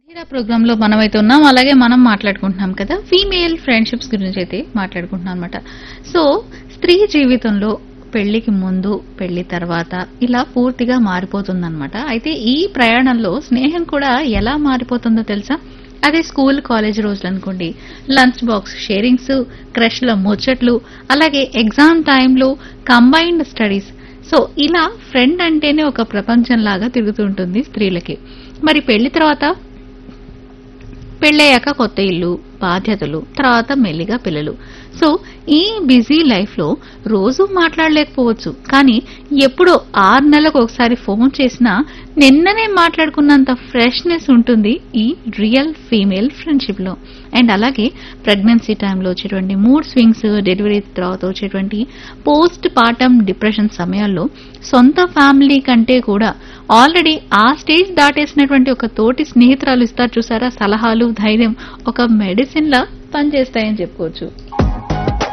Heera programme లో మనం అయితే ఉన్నాం అలాగే మనం మాట్లాడుకుంటున్నాం కదా ఫీమేల్ ఫ్రెండ్షిప్స్ గురించి అయితే మాట్లాడుకుంటున్నాం అనమాట సో స్త్రీ జీవితంలో పెళ్లికి ముందు పెళ్లి తర్వాత ఇలా పూర్తిగా మారిపోతుందన్నమాట అయితే ఈ ప్రయాణంలో స్నేహం కూడా ఎలా మారిపోతుందో తెలుసా అదే స్కూల్ కాలేజ్ రోజులు అనుకోండి లంచ్ బాక్స్ షేరింగ్స్ క్రష్ల ముచ్చట్లు అలాగే ఎగ్జామ్ టైంలో కంబైన్డ్ స్టడీస్ సో ఇలా ఫ్రెండ్ అంటేనే ఒక ప్రపంచం లాగా తిరుగుతుంటుంది స్త్రీలకి మరి పెళ్లి తర్వాత పెళ్ళయ్యాక కొత్త ఇల్లు బాధ్యతలు తర్వాత మెల్లిగా పిల్లలు సో ఈ బిజీ లైఫ్ లో రోజు మాట్లాడలేకపోవచ్చు కానీ ఎప్పుడో ఆరు నెలలకు ఒకసారి ఫోన్ చేసినా నిన్ననే మాట్లాడుకున్నంత ఫ్రెష్నెస్ ఉంటుంది ఈ రియల్ ఫీమేల్ ఫ్రెండ్షిప్ లో అండ్ అలాగే ప్రెగ్నెన్సీ టైంలో వచ్చేటువంటి మూడ్ స్వింగ్స్ డెలివరీ తర్వాత వచ్చేటువంటి పోస్ట్ పార్టమ్ డిప్రెషన్ సమయాల్లో సొంత ఫ్యామిలీ కంటే కూడా ఆల్రెడీ ఆ స్టేజ్ దాటేసినటువంటి ఒక తోటి స్నేహితురాలు ఇస్తారు చూసారా సలహాలు ధైర్యం ఒక మెడిసిన్ లా పనిచేస్తాయని చెప్పుకోవచ్చు